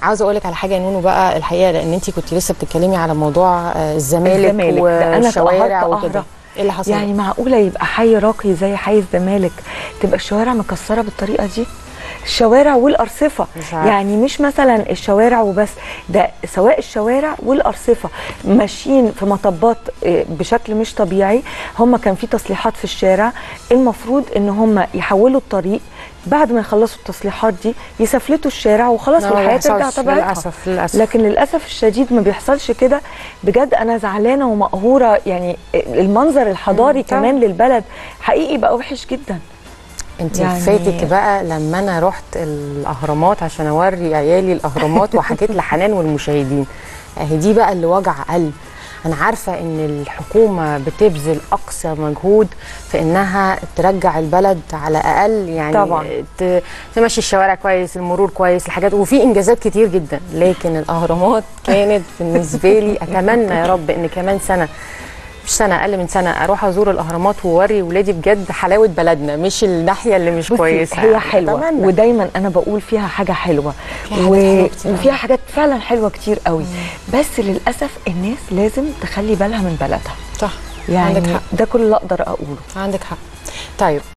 عاوزه اقول لك على حاجه يا نونو بقى الحقيقه لان انت كنت لسه بتتكلمي على موضوع آه، الزمالك, الزمالك. ده أنا والشوارع اتقهرت وكده قهرة. ايه اللي حصل يعني معقوله يبقى حي راقي زي حي الزمالك تبقى الشوارع مكسره بالطريقه دي الشوارع والارصفه مش عارفة. يعني مش مثلا الشوارع وبس ده سواء الشوارع والارصفه ماشيين في مطبات آه، بشكل مش طبيعي هم كان في تصليحات في الشارع المفروض ان هم يحولوا الطريق بعد ما يخلصوا التصليحات دي يسفلتوا الشارع وخلاص لا، ما والحياه ترجع بيحصلش، طبيعتها للاسف للاسف لكن للاسف الشديد ما بيحصلش كده بجد انا زعلانه ومقهوره يعني المنظر الحضاري مم، طبعاً. كمان للبلد حقيقي بقى وحش جدا انت يعني- فاتك بقى لما انا رحت الاهرامات عشان اوري عيالي الاهرامات وحكيت لحنان والمشاهدين اهي دي بقى اللي وجع قلب انا عارفه ان الحكومه بتبذل اقصى مجهود في انها ترجع البلد على الاقل يعني طبعاً. ت- تمشي الشوارع كويس المرور كويس الحاجات وفي انجازات كتير جدا لكن الاهرامات كانت بالنسبه لي اتمنى يا رب ان كمان سنه مش سنه اقل من سنه اروح ازور الاهرامات واوري ولادي بجد حلاوه بلدنا مش الناحيه اللي مش بصي، كويسه هي حلوه أتمنى. ودايما انا بقول فيها حاجه حلوه فيها حاجات حلوة كتير وفيها حاجات فعلا حلوه كتير قوي بس للاسف الناس لازم تخلي بالها من بلدها صح يعني عندك حق ده كل اللي اقدر اقوله عندك حق طيب